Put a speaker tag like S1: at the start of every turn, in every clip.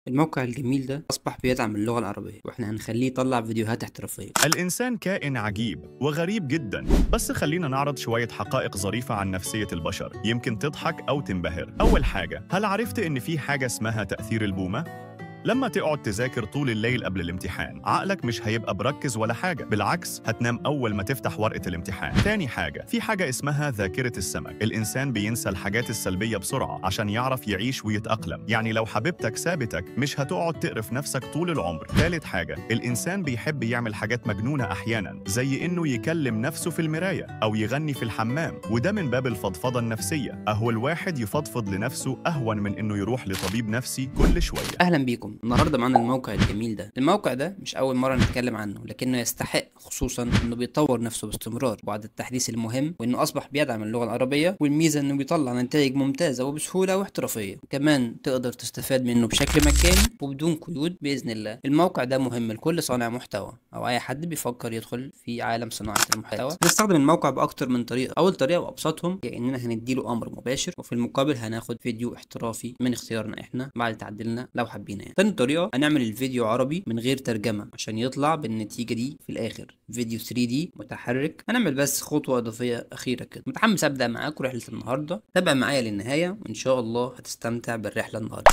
S1: الموقع الجميل ده أصبح بيدعم اللغة العربية وإحنا هنخليه يطلع فيديوهات احترافية
S2: الإنسان كائن عجيب وغريب جدا بس خلينا نعرض شوية حقائق ظريفة عن نفسية البشر يمكن تضحك أو تنبهر أول حاجة هل عرفت إن في حاجة اسمها تأثير البومة؟ لما تقعد تذاكر طول الليل قبل الامتحان عقلك مش هيبقى بركز ولا حاجة بالعكس هتنام أول ما تفتح ورقة الامتحان تاني حاجة في حاجة اسمها ذاكرة السمك الإنسان بينسى الحاجات السلبية بسرعة عشان يعرف يعيش ويتأقلم يعني لو حبيبتك سابتك مش هتقعد تقرف نفسك طول العمر ثالث حاجة الإنسان بيحب يعمل حاجات مجنونة أحيانا زي إنه يكلم نفسه في المراية أو يغني في الحمام وده من باب الفضفضة النفسية أهو الواحد يفضفض لنفسه أهون من إنه يروح لطبيب نفسي كل شوية
S1: أهلا بيكم النهاردة معانا الموقع الجميل ده الموقع ده مش أول مرة نتكلم عنه لكنه يستحق خصوصا إنه بيطور نفسه باستمرار بعد التحديث المهم وإنه أصبح بيدعم اللغة العربية والميزة إنه بيطلع نتائج ممتازة وبسهولة واحترافية كمان تقدر تستفاد منه بشكل مجاني وبدون قيود بإذن الله الموقع ده مهم لكل صانع محتوى أو أي حد بيفكر يدخل في عالم صناعة المحتوى هنستخدم الموقع بأكتر من طريقة أول طريقة وأبسطهم هي إننا هنديله أمر مباشر وفي المقابل هناخد فيديو احترافي من اختيارنا إحنا بعد تعديلنا لو حابين يعني تاني طريقة هنعمل الفيديو عربي من غير ترجمة عشان يطلع بالنتيجة دي في الآخر فيديو 3D متحرك هنعمل بس خطوة إضافية أخيرة كده متحمس أبدأ معاكم رحلة النهاردة تابع معايا للنهاية وإن شاء الله هتستمتع بالرحلة النهاردة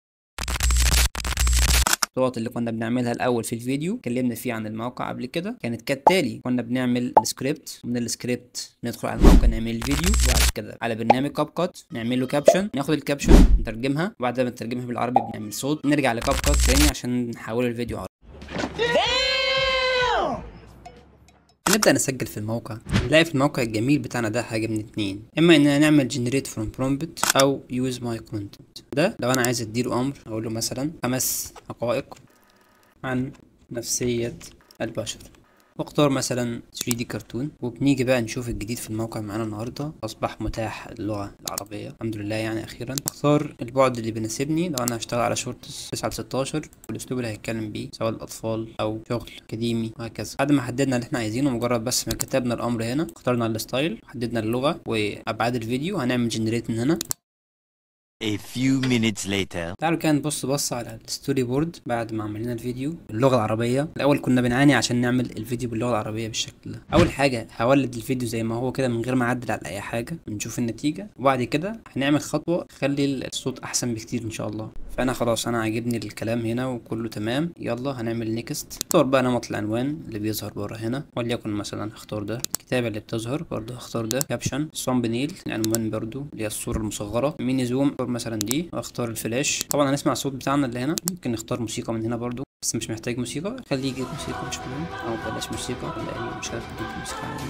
S1: الخطوات اللي كنا بنعملها الاول في الفيديو اتكلمنا فيه عن الموقع قبل كده كانت كالتالي كنا بنعمل السكريبت ومن السكريبت ندخل على الموقع نعمل الفيديو وبعد كده على برنامج كاب كات نعمل له كابشن ناخد الكابشن نترجمها وبعد ما نترجمها بالعربي بنعمل صوت نرجع لكاب كات تاني عشان نحول الفيديو عربي نبدأ نسجل في الموقع نلاقي في الموقع الجميل بتاعنا ده حاجة من اتنين اما اننا نعمل generate from prompt او use my content ده لو انا عايز اديله امر اقول له مثلا خمس حقائق عن نفسية البشر واختار مثلا 3D كرتون وبنيجي بقى نشوف الجديد في الموقع معانا النهارده اصبح متاح اللغه العربيه الحمد لله يعني اخيرا اختار البعد اللي بيناسبني لو انا هشتغل على شورتس 9 ل 16 والاسلوب اللي هيتكلم بيه سواء الاطفال او شغل اكاديمي وهكذا بعد ما حددنا اللي احنا عايزينه مجرد بس ما كتبنا الامر هنا اخترنا الستايل حددنا اللغه وابعاد الفيديو هنعمل جنريت من هنا
S3: A few minutes later.
S1: تعالوا كده نبص بص على الستوري بورد بعد ما عملنا الفيديو باللغه العربيه الاول كنا بنعاني عشان نعمل الفيديو باللغه العربيه بالشكل ده اول حاجه هولد الفيديو زي ما هو كده من غير ما اعدل على اي حاجه ونشوف النتيجه وبعد كده هنعمل خطوه تخلي الصوت احسن بكتير ان شاء الله فانا خلاص انا عاجبني الكلام هنا وكله تمام يلا هنعمل نيكست اختار بقى نمط العنوان اللي بيظهر بره هنا وليكن مثلا هختار ده الكتابه اللي بتظهر برضه هختار ده كابشن صامبنيل العنوان برضه اللي هي الصوره المصغره ميني زوم اختار مثلا دي واختار الفلاش طبعا هنسمع الصوت بتاعنا اللي هنا ممكن نختار موسيقى من هنا برضه بس مش محتاج موسيقى خليه يجيب موسيقى مش مهم او بلاش موسيقى ولا مش عارف اجيب موسيقى عادي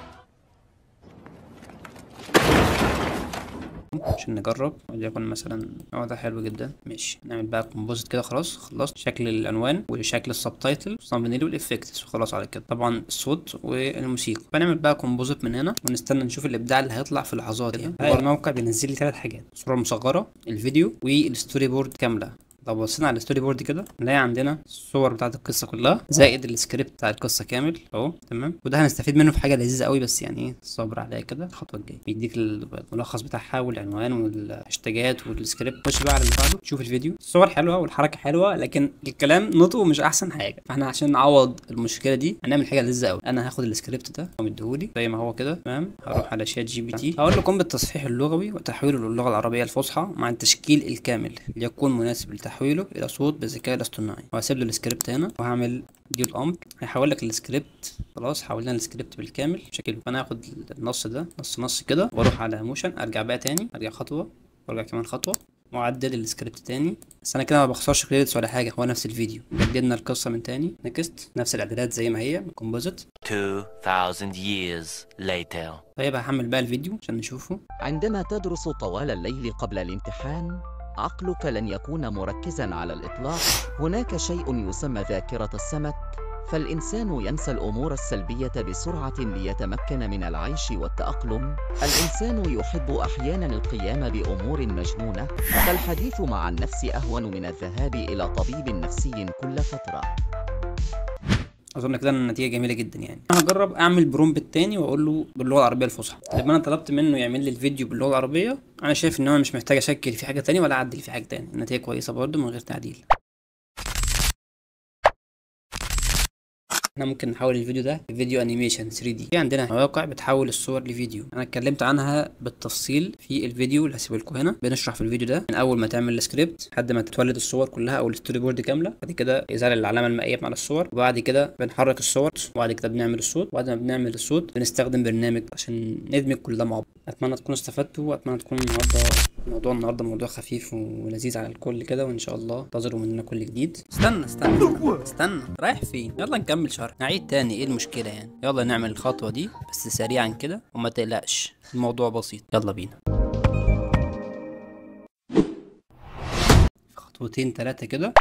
S1: عشان نجرب وليكن مثلا اه ده حلو جدا ماشي نعمل بقى كومبوزيت كده خلاص خلصت شكل العنوان وشكل السبتايتل صامبنيل والافكتس وخلاص على كده طبعا الصوت والموسيقى فنعمل بقى كومبوزيت من هنا ونستنى نشوف الابداع اللي هيطلع في لحظات يعني هو الموقع بينزل لي ثلاث حاجات الصوره المصغره الفيديو والستوري بورد كامله لو بصينا على الستوري بورد كده نلاقي عندنا الصور بتاعت القصه كلها زائد السكريبت بتاع القصه كامل اهو تمام وده هنستفيد منه في حاجه لذيذه قوي بس يعني ايه صبر عليا كده الخطوه الجايه بيديك الملخص بتاعها والعنوان والهاشتاجات والسكريبت خش بقى على اللي بعده شوف الفيديو الصور حلوه والحركه حلوه لكن الكلام نطقه مش احسن حاجه فاحنا عشان نعوض المشكله دي هنعمل حاجه لذيذه قوي انا هاخد السكريبت ده ومديهولي زي ما هو كده تمام هروح على شات جي بي تي هقول له قم بالتصحيح اللغوي وتحويله للغه العربيه الفصحى مع التشكيل الكامل ليكون مناسب لتحويله الى صوت بالذكاء الاصطناعي وهسيب له السكريبت هنا وهعمل دي الامر هيحول لك السكريبت خلاص حولنا السكريبت بالكامل شكله فانا هاخد النص ده نص نص كده واروح على موشن ارجع بقى تاني ارجع خطوه وارجع كمان خطوه واعدل السكريبت تاني بس انا كده ما بخسرش كريدتس ولا حاجه هو نفس الفيديو جددنا القصه من تاني نكست نفس الاعدادات زي ما هي كومبوزيت
S3: 2000 years later.
S1: طيب هحمل بقى الفيديو عشان نشوفه
S4: عندما تدرس طوال الليل قبل الامتحان عقلك لن يكون مركزا على الاطلاق هناك شيء يسمى ذاكره السمك فالانسان ينسى الامور السلبيه بسرعه ليتمكن من العيش والتاقلم الانسان يحب احيانا القيام بامور مجنونه فالحديث مع النفس اهون من الذهاب الى طبيب نفسي كل فتره
S1: اظن كده النتيجه جميله جدا يعني انا هجرب اعمل برومبت تاني واقول له باللغه العربيه الفصحى لما انا طلبت منه يعمل لي الفيديو باللغه العربيه انا شايف ان انا مش محتاج اشكل في حاجه تانية ولا اعدل في حاجه تانية النتيجه كويسه برضه من غير تعديل احنا ممكن نحول الفيديو ده لفيديو انيميشن 3 دي في عندنا مواقع بتحول الصور لفيديو انا اتكلمت عنها بالتفصيل في الفيديو اللي هسيبه لكم هنا بنشرح في الفيديو ده من اول ما تعمل السكريبت لحد ما تتولد الصور كلها او الستوري بورد كامله بعد كده ازاله العلامه المائيه على الصور وبعد كده بنحرك الصور وبعد كده بنعمل الصوت وبعد ما بنعمل الصوت بنستخدم برنامج عشان ندمج كل ده مع بعض اتمنى تكونوا استفدتوا واتمنى تكون النهارده موضوع النهارده موضوع خفيف ولذيذ على الكل كده وان شاء الله انتظروا مننا كل جديد استنى استنى استنى, استنى. رايح فين يلا نكمل شرح نعيد تاني ايه المشكله يعني يلا نعمل الخطوه دي بس سريعا كده وما تقلقش الموضوع بسيط يلا بينا خطوتين تلاتة كده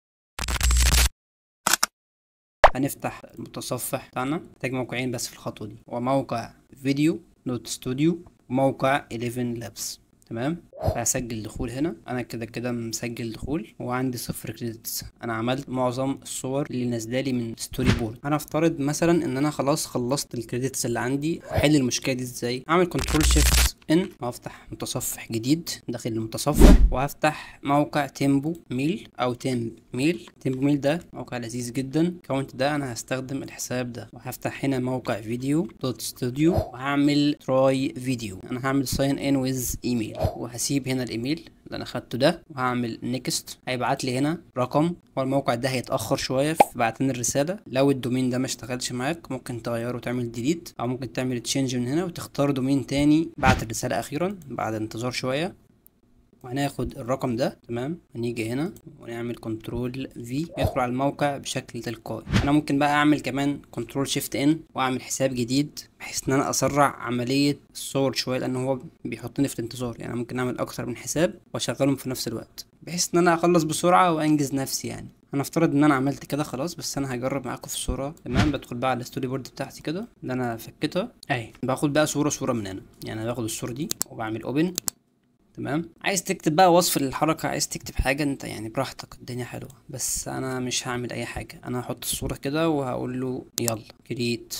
S1: هنفتح المتصفح بتاعنا محتاج موقعين بس في الخطوة دي هو موقع فيديو نوت ستوديو وموقع 11 لابس تمام فهسجل دخول هنا انا كده كده مسجل دخول وعندي صفر كريدتس انا عملت معظم الصور اللي نازله لي من ستوري بورد انا افترض مثلا ان انا خلاص خلصت الكريدتس اللي عندي احل المشكله دي ازاي اعمل كنترول شيفت ان وهفتح متصفح جديد داخل المتصفح وهفتح موقع تيمبو ميل او تيمب ميل تيمبو ميل ده موقع لذيذ جدا كونت ده انا هستخدم الحساب ده وهفتح هنا موقع فيديو دوت ستوديو وهعمل تراي فيديو انا هعمل ساين ان ويز ايميل وهسيب هنا الايميل اللي انا خدته ده وهعمل نيكست هيبعت لي هنا رقم هو الموقع ده هيتاخر شويه في بعتين الرساله لو الدومين ده ما اشتغلش معاك ممكن تغيره وتعمل ديليت او ممكن تعمل تشينج من هنا وتختار دومين تاني بعت الرساله اخيرا بعد انتظار شويه وهناخد الرقم ده تمام هنيجي هنا ونعمل كنترول في يدخل على الموقع بشكل تلقائي انا ممكن بقى اعمل كمان كنترول شيفت ان واعمل حساب جديد بحيث ان انا اسرع عمليه الصور شويه لان هو بيحطني في الانتظار يعني أنا ممكن اعمل اكتر من حساب واشغلهم في نفس الوقت بحيث ان انا اخلص بسرعه وانجز نفسي يعني هنفترض ان انا عملت كده خلاص بس انا هجرب معاكم في الصوره تمام بدخل بقى على الستوري بورد بتاعتي كده اللي انا فكيتها اهي باخد بقى صوره صوره من هنا يعني انا باخد الصوره دي وبعمل اوبن تمام عايز تكتب بقى وصف للحركة عايز تكتب حاجة انت يعني براحتك الدنيا حلوة بس انا مش هعمل اي حاجة انا هحط الصورة كده وهقول له يلا كريت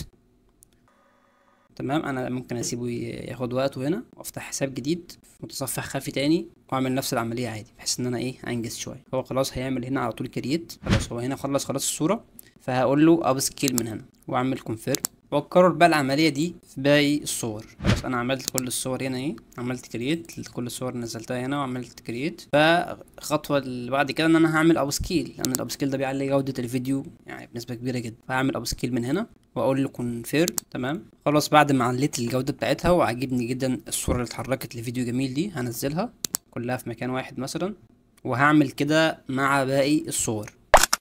S1: تمام انا ممكن اسيبه ياخد وقته هنا وافتح حساب جديد في متصفح خفي تاني واعمل نفس العملية عادي بحيث ان انا ايه انجز شوية هو خلاص هيعمل هنا على طول كريت خلاص هو هنا خلص خلاص الصورة فهقول له اب سكيل من هنا واعمل كونفيرم واكرر بقى العمليه دي في باقي الصور خلاص انا عملت كل الصور هنا اهي عملت كرييت كل الصور نزلتها هنا وعملت كرييت فالخطوه اللي بعد كده ان انا هعمل اب سكيل لان الاب سكيل ده بيعلي جوده الفيديو يعني بنسبه كبيره جدا فهعمل اب سكيل من هنا واقول له كونفيرم تمام خلاص بعد ما عليت الجوده بتاعتها وعجبني جدا الصوره اللي اتحركت لفيديو جميل دي هنزلها كلها في مكان واحد مثلا وهعمل كده مع باقي الصور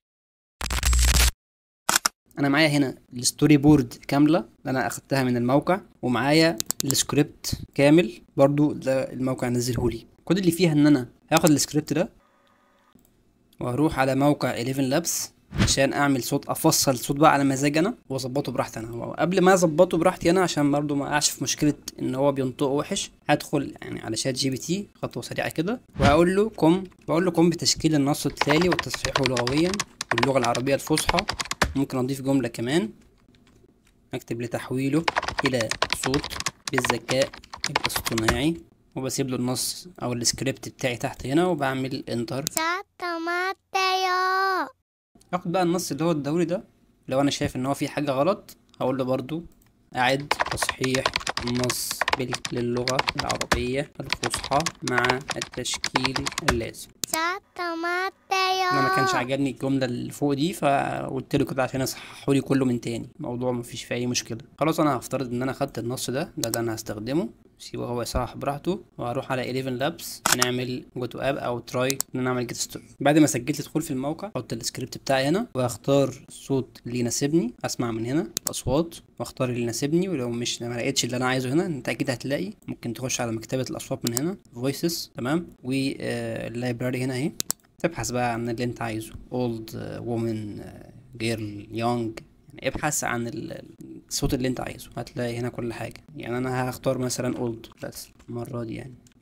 S1: انا معايا هنا الستوري بورد كامله اللي انا اخدتها من الموقع ومعايا السكريبت كامل برضو ده الموقع نزلهولي كل اللي فيها ان انا هاخد السكريبت ده واروح على موقع 11 لابس عشان اعمل صوت افصل صوت بقى على مزاج انا واظبطه براحتي انا وقبل ما اظبطه براحتي انا عشان برضو ما اقعش في مشكله ان هو بينطقه وحش هدخل يعني على شات جي بي تي خطوه سريعه كده وهقول له قم بقول له قم بتشكيل النص التالي وتصحيحه لغويا باللغه العربيه الفصحى ممكن اضيف جملة كمان اكتب لتحويله الى صوت بالذكاء الاصطناعي وبسيب له النص او السكريبت بتاعي تحت هنا وبعمل انتر
S5: ちょっと待ってよ
S1: اخد بقى النص اللي هو الدوري ده لو انا شايف ان هو في حاجة غلط هقول له برضو اعد تصحيح النص بال- للغة العربية الفصحى مع التشكيل اللازم
S5: ちょっと待ってよ
S1: انا ما كانش عجبني الجمله اللي فوق دي فقلت له كده عشان يصححوا لي كله من تاني الموضوع ما فيش فيه اي مشكله خلاص انا هفترض ان انا خدت النص ده ده ده انا هستخدمه سيبه هو يصحح براحته وهروح على 11 لابس هنعمل جو تو اب او تراي ان انا اعمل جيت ستوري بعد ما سجلت دخول في الموقع احط السكريبت بتاعي هنا واختار الصوت اللي يناسبني اسمع من هنا اصوات واختار اللي يناسبني ولو مش ما لقيتش اللي انا عايزه هنا انت اكيد هتلاقي ممكن تخش على مكتبه الاصوات من هنا فويسز تمام واللايبراري هنا اهي تبحث بقى عن اللي انت عايزه old uh, woman uh, girl young يعني ابحث عن ال- ال- الصوت اللي انت عايزه هتلاقي هنا كل حاجة يعني انا هختار مثلا old بس المرة دي يعني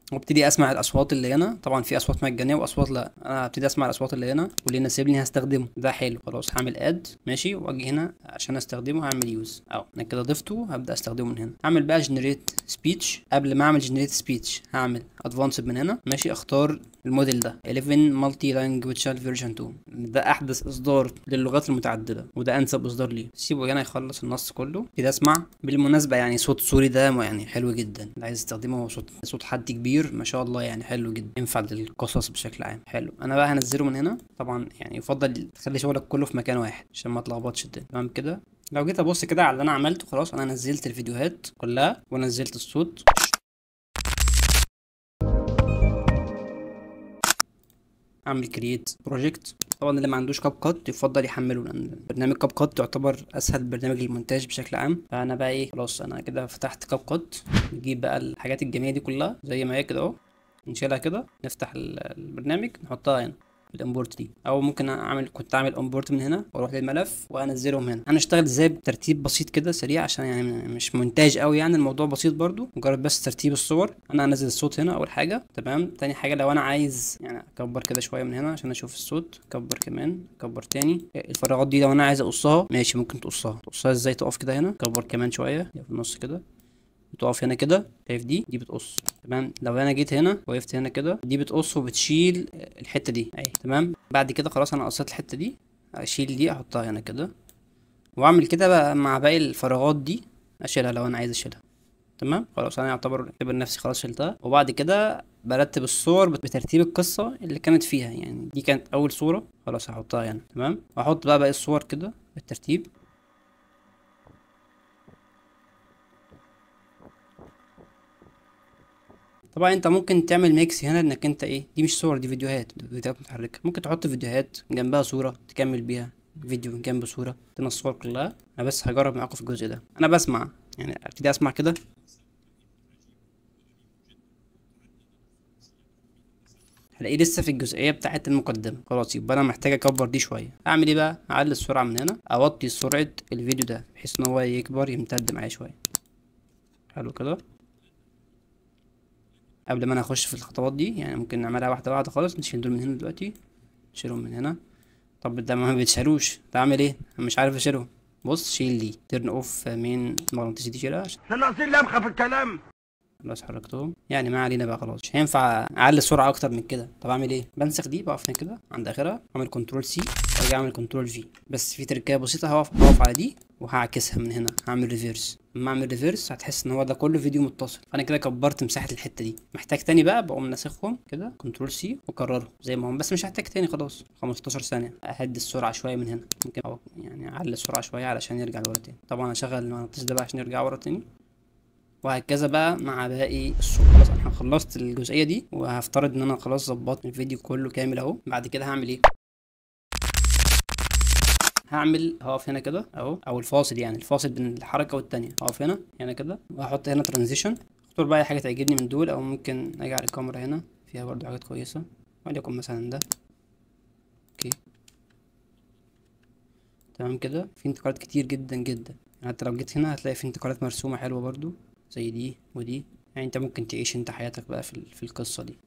S1: وابتدي اسمع الاصوات اللي هنا طبعا في اصوات مجانيه واصوات لا انا هبتدي اسمع الاصوات اللي هنا واللي يناسبني هستخدمه ده حلو خلاص هعمل اد ماشي واجي هنا عشان استخدمه هعمل يوز او انا كده ضفته هبدا استخدمه من هنا هعمل بقى جنريت سبيتش قبل ما اعمل جنريت سبيتش هعمل ادفانسد من هنا ماشي اختار الموديل ده 11 مالتي لانجويج فيرجن 2 ده احدث اصدار للغات المتعدده وده انسب اصدار ليه سيبه هنا يخلص النص كله كده اسمع بالمناسبه يعني صوت سوري ده يعني حلو جدا اللي عايز يستخدمه هو صوت صوت حد كبير ما شاء الله يعني حلو جدا ينفع للقصص بشكل عام حلو انا بقى هنزله من هنا طبعا يعني يفضل تخلي شغلك كله في مكان واحد عشان ما تلخبطش الدنيا تمام كده لو جيت ابص كده على اللي انا عملته خلاص انا نزلت الفيديوهات كلها ونزلت الصوت اعمل كرييت بروجكت طبعا اللي ما عندوش كاب كات يفضل يحمله لان برنامج كاب كات يعتبر اسهل برنامج للمونتاج بشكل عام فانا بقى ايه خلاص انا كده فتحت كاب كات نجيب بقى الحاجات الجميله دي كلها زي ما هي كده اهو نشيلها كده نفتح ال- البرنامج نحطها هنا في الامبورت دي او ممكن اعمل كنت اعمل امبورت من هنا واروح للملف وانزلهم هنا هنشتغل ازاي بترتيب بسيط كده سريع عشان يعني مش مونتاج قوي يعني الموضوع بسيط برضو مجرد بس ترتيب الصور انا هنزل الصوت هنا اول حاجه تمام تاني حاجه لو انا عايز يعني اكبر كده شويه من هنا عشان اشوف الصوت اكبر كمان اكبر تاني الفراغات دي لو انا عايز اقصها ماشي ممكن تقصها تقصها ازاي تقف كده هنا كبر كمان شويه في النص كده بتقف هنا كده شايف دي دي بتقص تمام لو انا جيت هنا وقفت هنا كده دي بتقص وبتشيل الحته دي اهي تمام بعد كده خلاص انا قصيت الحته دي اشيل دي احطها هنا كده واعمل كده بقى مع باقي الفراغات دي اشيلها لو انا عايز اشيلها تمام خلاص انا يعتبر اعتبر نفسي خلاص شلتها وبعد كده برتب الصور بترتيب القصه اللي كانت فيها يعني دي كانت اول صوره خلاص هحطها هنا تمام واحط بقى باقي الصور كده بالترتيب طبعا انت ممكن تعمل ميكس هنا انك انت ايه دي مش صور دي فيديوهات دي فيديوهات متحركه ممكن تحط فيديوهات جنبها صوره تكمل بيها فيديو جنب صوره تنص الصور كلها انا بس هجرب معاكم في الجزء ده انا بسمع يعني ابتدي اسمع كده هلاقيه لسه في الجزئيه بتاعه المقدمه خلاص يبقى انا محتاج اكبر دي شويه اعمل ايه بقى اعلي السرعه من هنا اوطي سرعه الفيديو ده بحيث ان هو يكبر يمتد معايا شويه حلو كده قبل ما انا اخش في الخطوات دي يعني ممكن نعملها واحده واحده خالص نشيل دول من هنا دلوقتي نشيلهم من هنا طب ده ما بيتشالوش ده اعمل ايه أنا مش عارف اشيلهم بص شيل دي تيرن اوف مين مغناطيسي دي شيلها عشان
S6: ناقصين لمخه في الكلام
S1: خلاص حركتهم يعني ما علينا بقى خلاص مش هينفع اعلي السرعه اكتر من كده طب اعمل ايه بنسخ دي بقف هنا كده عند اخرها اعمل كنترول سي وارجع اعمل كنترول في بس في تركيبه بسيطه هقف هقف على دي وهعكسها من هنا هعمل ريفيرس لما اعمل ريفيرس هتحس ان هو ده كله فيديو متصل فانا كده كبرت مساحه الحته دي محتاج تاني بقى بقوم ناسخهم كده كنترول سي واكررهم زي ما هم بس مش هحتاج تاني خلاص 15 ثانيه اهدي السرعه شويه من هنا ممكن أو يعني اعلي السرعه شويه علشان يرجع لورا تاني طبعا اشغل المغناطيس ده بقى عشان يرجع ورا تاني وهكذا بقى مع باقي الصور خلاص انا خلصت الجزئيه دي وهفترض ان انا خلاص ظبطت الفيديو كله كامل اهو بعد كده هعمل ايه هعمل هقف هنا كده اهو او الفاصل يعني الفاصل بين الحركه والتانية هقف هنا هنا كده وهحط هنا ترانزيشن اختار بقى أي حاجه تعجبني من دول او ممكن اجي على الكاميرا هنا فيها برضو حاجات كويسه وليكن مثلا ده اوكي تمام كده في انتقالات كتير جدا جدا يعني حتى لو جيت هنا هتلاقي في انتقالات مرسومه حلوه برضو زي دي ودي يعني انت ممكن تعيش انت حياتك بقى في, ال- في القصه دي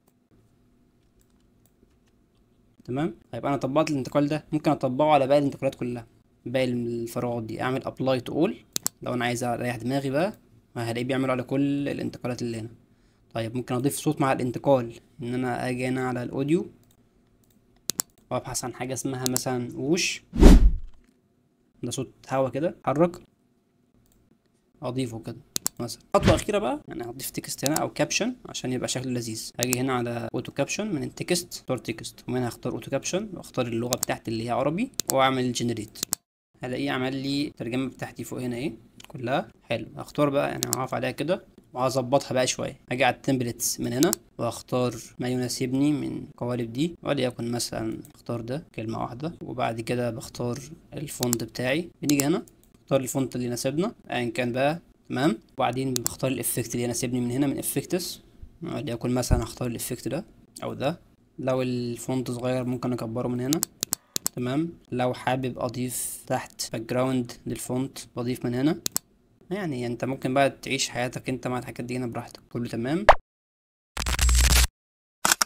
S1: تمام طيب انا طبقت الانتقال ده ممكن اطبقه على باقي الانتقالات كلها باقي الفراغات دي اعمل ابلاي تو اول لو انا عايز اريح دماغي بقى هلاقيه بيعمل على كل الانتقالات اللي هنا طيب ممكن اضيف صوت مع الانتقال ان انا اجي هنا على الاوديو وابحث عن حاجه اسمها مثلا ووش ده صوت هوا كده اتحرك اضيفه كده مثلا خطوه اخيره بقى يعني هضيف تكست هنا او كابشن عشان يبقى شكله لذيذ هاجي هنا على اوتو كابشن من التكست اختار تكست ومن هنا هختار اوتو كابشن واختار اللغه بتاعتي اللي هي عربي واعمل جنريت هلاقيه عمل لي الترجمه بتاعتي فوق هنا ايه كلها حلو هختار بقى يعني هقف عليها كده وهظبطها بقى شويه هاجي على التمبلتس من هنا واختار ما يناسبني من القوالب دي وليكن مثلا اختار ده كلمه واحده وبعد كده بختار الفونت بتاعي بنيجي هنا اختار الفونت اللي يناسبنا ايا كان بقى تمام وبعدين بختار الافكت اللي يناسبني من هنا من افكتس وليكن مثلا هختار الافكت ده او ده لو الفونت صغير ممكن اكبره من هنا تمام لو حابب اضيف تحت باك جراوند للفونت بضيف من هنا يعني انت ممكن بقى تعيش حياتك انت مع الحاجات دي هنا براحتك كله تمام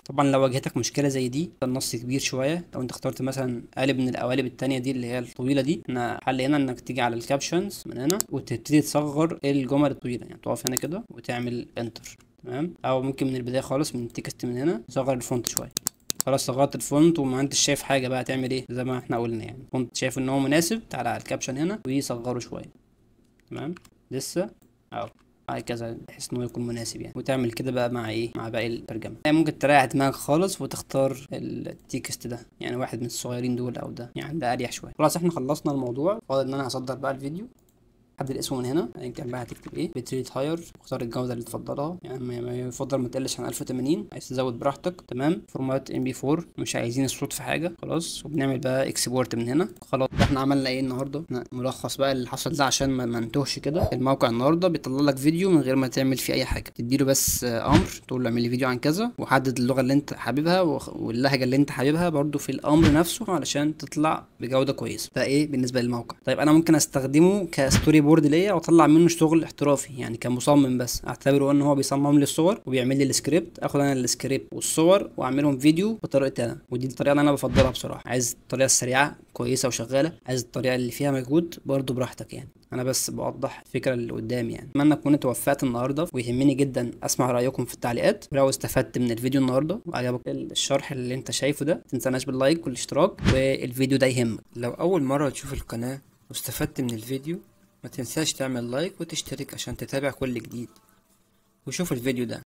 S1: طبعا لو واجهتك مشكله زي دي النص كبير شويه لو انت اخترت مثلا قالب من القوالب التانية دي اللي هي الطويله دي احنا حل هنا انك تيجي على الكابشنز من هنا وتبتدي تصغر الجمل الطويله يعني تقف هنا كده وتعمل انتر تمام او ممكن من البدايه خالص من التكست من هنا تصغر الفونت شويه خلاص صغرت الفونت وما انتش شايف حاجه بقى تعمل ايه زي ما احنا قلنا يعني الفونت شايف ان هو مناسب تعالى على الكابشن هنا ويصغره شويه تمام لسه اهو هكذا بحيث ان هو يكون مناسب يعني وتعمل كده بقى مع ايه مع باقي الترجمه يعني ممكن تريح دماغك خالص وتختار التكست ده يعني واحد من الصغيرين دول او ده يعني ده اريح شويه خلاص احنا خلصنا الموضوع فاضل ان انا هصدر بقى الفيديو حدد اسمه من هنا ايا كان بقى هتكتب ايه بتريت هاير اختار الجوده اللي تفضلها يعني ما ما يفضل ما تقلش عن 1080 عايز تزود براحتك تمام فورمات ام بي 4 مش عايزين الصوت في حاجه خلاص وبنعمل بقى اكسبورت من هنا خلاص احنا عملنا ايه النهارده إحنا ملخص بقى اللي حصل ده عشان ما ما نتوهش كده الموقع النهارده بيطلع لك فيديو من غير ما تعمل فيه اي حاجه تديله بس آه، امر تقول له اعمل لي فيديو عن كذا وحدد اللغه اللي انت حاببها وخ- واللهجه اللي انت حاببها برضو في الامر نفسه علشان تطلع بجوده كويسه ده ايه بالنسبه للموقع طيب انا ممكن استخدمه كستوري بورد ليا واطلع منه شغل احترافي يعني كمصمم بس اعتبره ان هو بيصمم لي الصور وبيعمل لي السكريبت اخد انا السكريبت والصور واعملهم فيديو بطريقتي انا ودي الطريقه اللي انا بفضلها بصراحه عايز الطريقه السريعه كويسه وشغاله عايز الطريقه اللي فيها مجهود برضو براحتك يعني انا بس بوضح الفكره اللي قدامي يعني اتمنى اكون توفقت النهارده ويهمني جدا اسمع رايكم في التعليقات ولو استفدت من الفيديو النهارده وعجبك الشرح اللي انت شايفه ده متنساناش باللايك والاشتراك والفيديو ده يهمك لو اول مره تشوف القناه واستفدت من الفيديو ما تنساش تعمل لايك وتشترك عشان تتابع كل جديد وشوف الفيديو ده